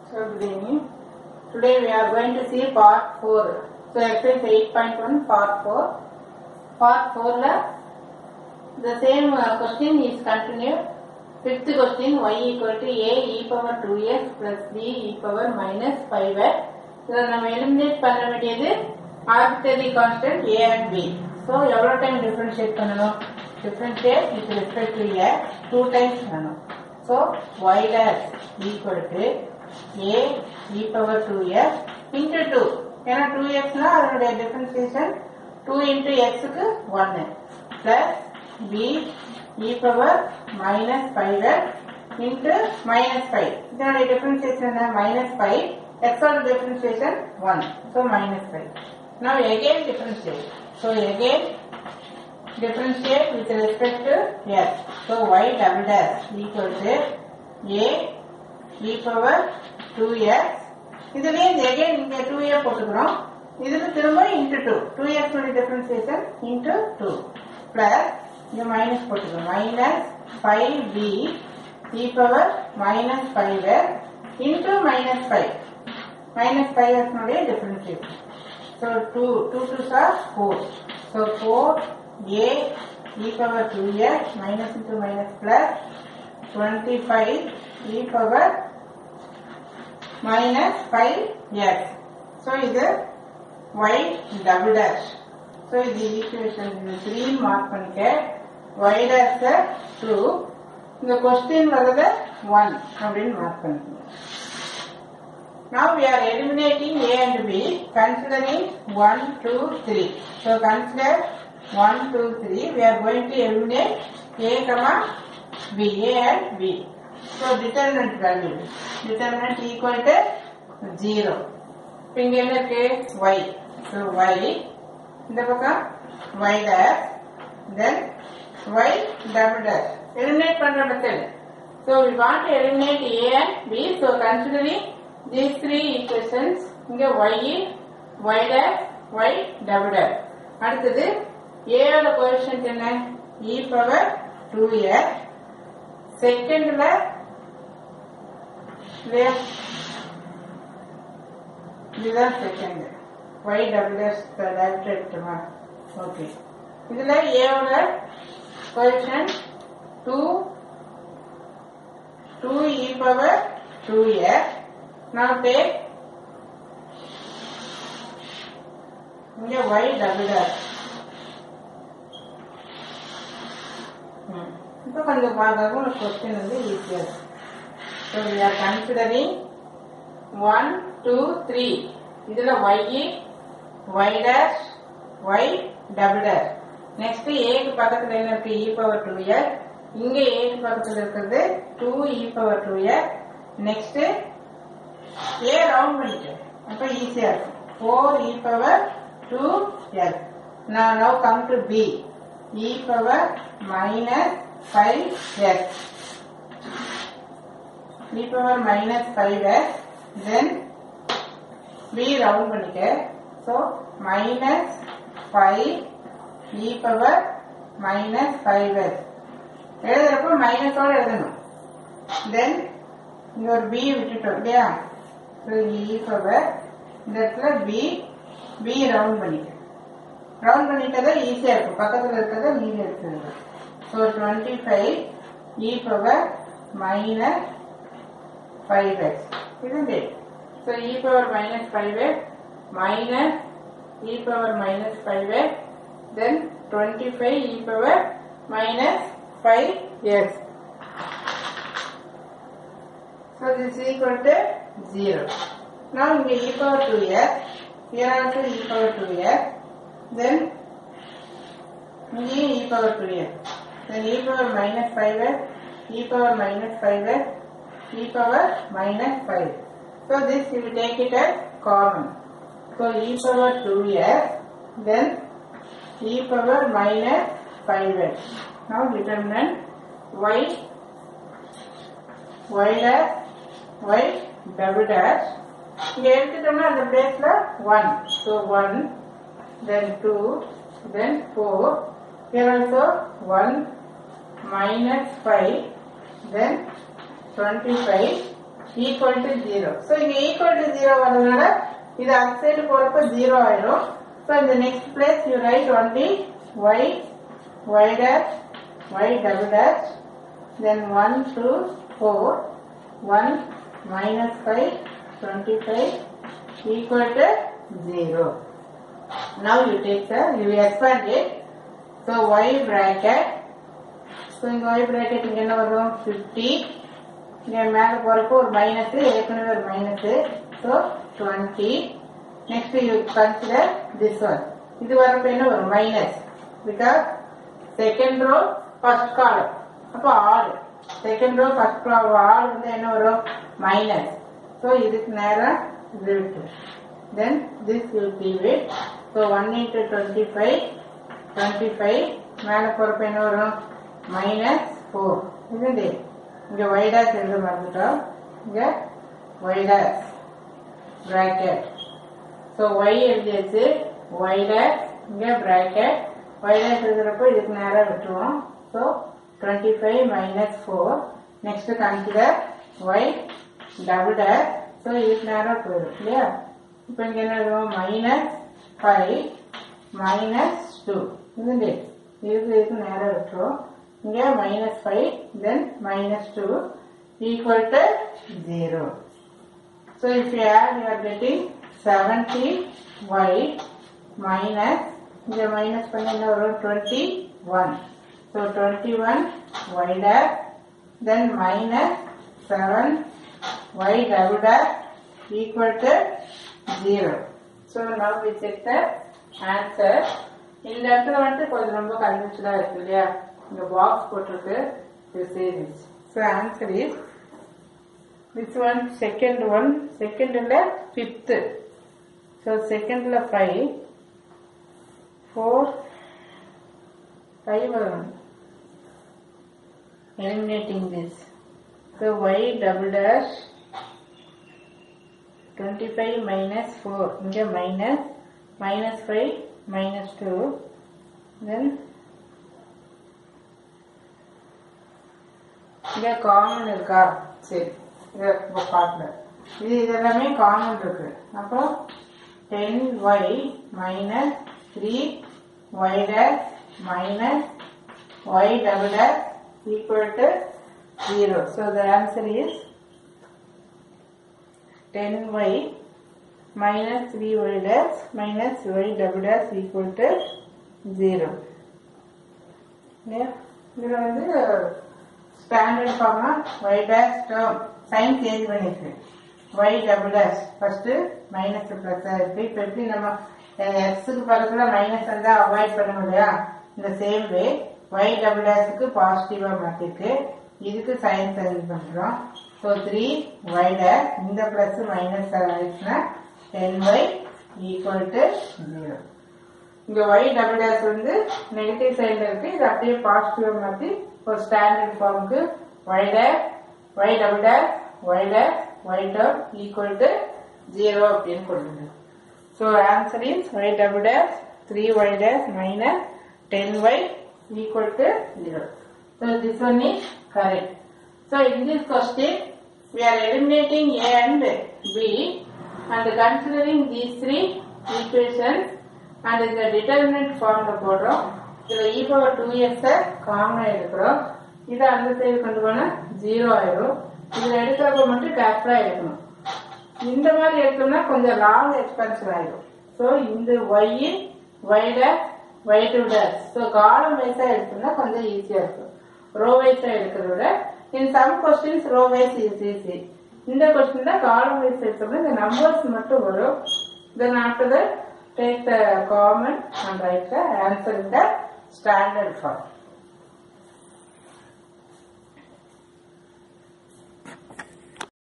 So good evening. Today we are going to see part 4. So exercise 8.1 part 4. Part 4 la the same uh, question is continued. Fifth question y equal to a e power 2x plus b e power minus 5x. இதில் நம்ம eliminate பண்ண வேண்டியது arbitrary constant a and b. So எவ்வளோ time differentiate பண்ணணும் differentiate with respect to a two times பண்ணணும் so y dash equal to a e power 2x into 2 ஏன்னா 2x னா அதனுடைய டிஃபரன்சியேஷன் 2 into x க்கு 1 plus b e power minus 5x into minus 5 இதனுடைய differentiation என்ன minus 5 x ஓட differentiation 1 so minus 5 now again differentiate so again differentiate with respect to x. So y double dash equal to a e power 2x. இதுலயே இந்த again இங்க 2a போட்டுக்கிறோம் இதுல திரும்ப into 2 2x உடைய differentiation into 2 plus இங்க minus போட்டுக்கிறோம் minus 5b e power minus 5x into minus 5 minus 5x உடைய differentiation so 2 2 2s are 4 so 4 a e power 2x minus into minus plus 25 e power minus 5x. So இது y double dash. So இது equation இந்த 3 mark பண்ணிக்க y dash 2 இந்த question வரத 1 அப்படின்னு mark பண்ணிக்கணும் Now we are eliminating A and B considering 1, 2, 3. So consider 1, 2, 3. We are going to eliminate A, comma B, A and B. So determinant value. Determinant equal to 0. இப்போ இங்க என்ன இருக்கு y. So y. இந்த பக்கம் y dash. Then y double dash. Eliminate பண்ற method. So we want to eliminate A and B. So considering these three equations இங்க y y dash y double dash அடுத்தது a ஓட coefficient என்ன e power 2x செகண்ட்ல இதுதான் second y double dash direct எடுத்துமா okay இதுல a ஓட coefficient 2 2 e power 2x Now take இங்க y double dash. இப்போ கொஞ்சம் பார்க்கவும் ஒரு கொஸ்டின் வந்து ஈஸியாக இருக்கு so we are considering one two three இதில் y y dash y double dash next ஏக்கு பக்கத்தில் என்ன இருக்கு இ பவர் டூ இயர் இங்கே ஏக்கு பக்கத்தில் இருக்கிறது டூ இ பவர் டூ இயர் நெக்ஸ்ட் ஏ ரவுண்ட் பண்ணிட்டு அப்ப ஈஸியா இருக்கும் four e power two l நான் now come to b e power minus five x e power minus five x then b round பண்ணிக்க so minus five e power minus five x எழுதுறப்போ மைனஸோட எழுதணும் then இங்க ஒரு B விட்டுட்டோம் இல்லையா so e power இந்த இடத்துல பி பி ரவுண்ட் பண்ணிக்க ரவுண்ட் பண்ணிட்டதா ஈஸியா இருக்கும் பக்கத்துல இருக்கிறத மீதி எடுத்துருங்க so twenty five e power minus five x இது so e power minus five x minus e power minus five x then twenty five e power minus five x So this is equal to 0. Now in the e power 2x, here also e power 2x, then here e power 2x, then e power minus 5x, e power minus 5x, e power minus 5. So this you will take it as common. So e power 2x, then e power minus 5x. Now determinant y y dash y double dash இங்க எடுத்துட்டோம்னா அந்த பிளேஸ்ல one so one then two then four here also one minus five then twenty five equal to zero so இங்க equal to zero வரதுனால இது அந்த side போறப்ப zero ஆயிடும் ஸோ இந்த next place you write only y y dash y double dash then 1 to 4 1 minus 5 25 equal to 0 now you take the you expand it so y bracket so இங்க y bracket இங்க என்ன வரும் 50 இங்க மேல போறப்போ ஒரு மைனஸ் ஏற்கனவே ஒரு minus so 20 next you consider this one இது வரப்போ என்ன வரும் minus because second row first column அப்போ ஆறு செகண்ட் ரோ ஃபர்ஸ்ட் ஆறு வந்து என்ன வரும் மைனஸ் ஸோ இதுக்கு நேரம் இது இருக்கு then this will give it so one into twenty five twenty five மேலே போகிறப்ப என்ன வரும் மைனஸ் ஃபோர் இது இங்கே வைடாஸ் எழுத மறந்துட்டோம் இங்கே வைடாஸ் bracket ஸோ ஒய் எழுதியாச்சு ஒய் டேஷ் இங்கே ப்ராக்கெட் ஒய் டேஷ் எழுதுறப்போ இதுக்கு நேராக விட்டுருவோம் so twenty five minus four next consider y double dash so இதுக்கு நேராக போயிடும் இல்லையா இப்போ இங்கே என்ன எழுதுவோம் மைனஸ் ஃபைவ் மைனஸ் டூ இதுண்டு இதுக்கு இதுக்கு நேராக விட்டுருவோம் இங்கே minus five then minus two equal to zero So if you add, you are getting 70y minus, இங்க minus பண்ண என்ன வரும் 21. So 21y dash, then minus 7y double dash equal to 0. So now we check the answer. இந்த இடத்துல வந்துட்டு கொஞ்சம் ரொம்ப கன்ஃபியூஸ்டா இருக்கு இல்லையா இந்த பாக்ஸ் போட்டிருக்கு you see this. So answer is this one second one second இல்ல fifth so second ல five four five வரும் eliminating this so y double dash 25 minus 4 இங்க minus minus 5 minus 2 then இங்க காமன் இருக்கா சரி இதை இப்போ பார்க்கல இது இதெல்லாமே காமன் இருக்கு அப்போ ten y minus three y dash minus y double dash equal to zero so the answer is ten y minus three y dash minus y double dash equal to zero இதில் வந்து standard ஃபார்மா y dash term sign change பண்ணிருக்கு y double dash first minus plus இருக்கு இப்போ எப்படி நம்ம எக்ஸுக்கு பக்கத்துல மைனஸ் வந்தா அவாய்ட் பண்ண முடியா இந்த சேம் வே ஒய் டபுள் டேஷுக்கு பாசிட்டிவா மாத்திருக்கு இதுக்கு சைன் சேஞ்ச் பண்றோம் ஸோ த்ரீ ஒய் டேஷ் இந்த பிளஸ் மைனஸ் ஆயிடுச்சுன்னா ten y equal to zero இங்க ஒய் டபுள் டேஷ் வந்து நெகட்டிவ் சைடுல இருக்கு இது அப்படியே பாசிட்டிவா மாத்தி ஒரு ஸ்டாண்டர்ட் ஃபார்முக்கு y dash y double dash y dash y term equal to 0 அப்படின்னு கொடுங்க so answer is y double dash 3y dash minus 10y equal to 0 so this one is correct so in this question we are eliminating a and b and considering these three equations and in the determinant form போடுறோம் இதுல e power 2s காமனா எடுக்கிறோம் இதை அந்த side கொண்டு போனா zero ஆயிடும் இதுல எடுக்கிறப்ப மட்டும் கேப்டா எடுக்கணும் இந்த மாதிரி எடுத்தோம்னா கொஞ்சம் லாங் எக்ஸ்பென்சிவ் ஆயிடும் ஸோ இந்த y y dash y two dash so column வைஸா எடுத்தோம்னா கொஞ்சம் ஈஸியா இருக்கும் ரோ வைஸா எடுக்கிறத விட in some questions row wise is easy இந்த கொஸ்டின் தான் காலம் வைஸ் எடுத்தோம்னா இந்த நம்பர்ஸ் மட்டும் வரும் then after that take the common and write the answer in the standard form